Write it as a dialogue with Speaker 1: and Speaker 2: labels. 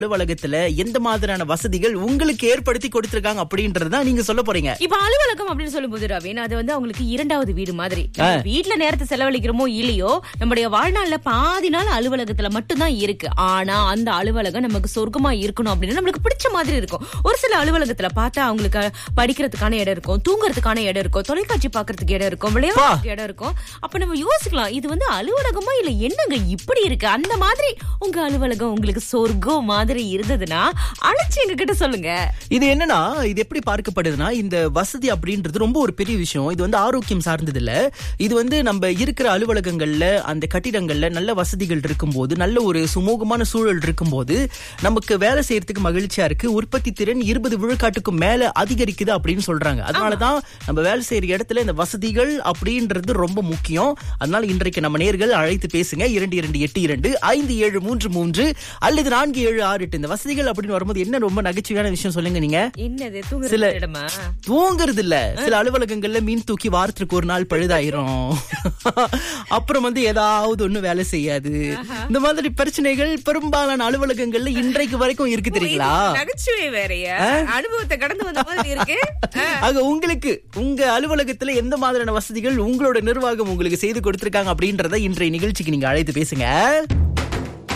Speaker 1: அலுவலகத்துல எந்த மாதிரியான வசதிகள் உங்களுக்கு ஏற்படுத்தி கொடுத்திருக்காங்க அப்படின்றத நீங்க சொல்ல போறீங்க
Speaker 2: இப்ப அலுவலகம் அப்படின்னு சொல்லும்போது ரவீன் அது வந்து அவங்களுக்கு இரண்டாவது வீடு மாதிரி நம்ம வீட்ல நேரத்தை செலவழிக்கிறோமோ இல்லையோ நம்முடைய வாழ்நாள்ல பாதி நாள் அலுவலகத்துல மட்டும்தான் இருக்கு ஆனா அந்த அலுவலகம் நமக்கு சொர்க்கமா இருக்கணும் அப்படின்னு நம்மளுக்கு பிடிச்ச மாதிரி இருக்கும் ஒரு சில அலுவலகத்துல பார்த்தா அவங்களுக்கு படிக்கிறதுக்கான இடம் இருக்கும் தூங்குறதுக்கான இடம் இருக்கும் தொலைக்காட்சி பாக்குறதுக்கு இடம் இருக்கும் விளையாடுறதுக்கு இடம் இருக்கும் அப்ப நம்ம யோசிக்கலாம் இது வந்து அலுவலகமா இல்ல என்னங்க இப்படி இருக்கு அந்த மாதிரி உங்க அலுவலகம் உங்களுக்கு சொர்க்கம் மாதிரி இருந்ததுன்னா அழைச்சு எங்க கிட்ட சொல்லுங்க
Speaker 1: இது என்னன்னா இது எப்படி பார்க்கப்படுதுன்னா இந்த வசதி அப்படின்றது ரொம்ப ஒரு பெரிய விஷயம் இது வந்து ஆரோக்கியம் சார்ந்தது இல்ல இது வந்து நம்ம இருக்கிற அலுவலகங்கள்ல அந்த கட்டிடங்கள்ல நல்ல வசதிகள் இருக்கும்போது நல்ல ஒரு சுமூகமான சூழல் இருக்கும்போது நமக்கு வேலை செய்யறதுக்கு மகிழ்ச்சியா இருக்கு உற்பத்தி திறன் இருபது விழுக்காட்டுக்கும் மேல அதிகரிக்குது அப்படின்னு சொல்றாங்க அதனாலதான் நம்ம வேலை செய்யற இடத்துல இந்த வசதிகள் அப்படின்றது ரொம்ப முக்கியம் அதனால இன்றைக்கு நம்ம நேர்கள் அழைத்து பேசுங்க இரண்டு இரண்டு எட்டு இரண்டு ஐந்து ஏழு மூன்று மூன்று அல்லது நான்கு ஏழு ஆறு எட்டு இந்த வசதிகள் அப்படின்னு வரும்போது என்ன ரொம்ப நகைச்சுவையான விஷயம் சொல்லுங்க நீங்க
Speaker 2: என்னது தூங்குற
Speaker 1: சில-
Speaker 2: இடமா
Speaker 1: தூங்குறது இல்ல சில அலுவலகங்கள்ல மீன் தூக்கி வாரத்துக்கு ஒரு நாள் பழுதாயிரும் அப்புறம் வந்து ஏதாவது ஒண்ணு வேலை செய்யாது இந்த மாதிரி பிரச்சனைகள் பெரும்பாலான அலுவலகங்கள்ல இன்றைக்கு வரைக்கும் இருக்கு தெரியுங்களா
Speaker 2: நகைச்சுவை வேறயா அனுபவத்தை கடந்து வந்த மாதிரி இருக்கு
Speaker 1: ஆக உங்களுக்கு உங்க அலுவலகத்துல எந்த மாதிரியான வசதிகள் உங்களோட நிர்வாகம் உங்களுக்கு செய்து கொடுத்திருக்காங்க அப்படின்றத இன்றைய நிகழ்ச்சிக்கு நீங்க அழைத்து பேசுங்க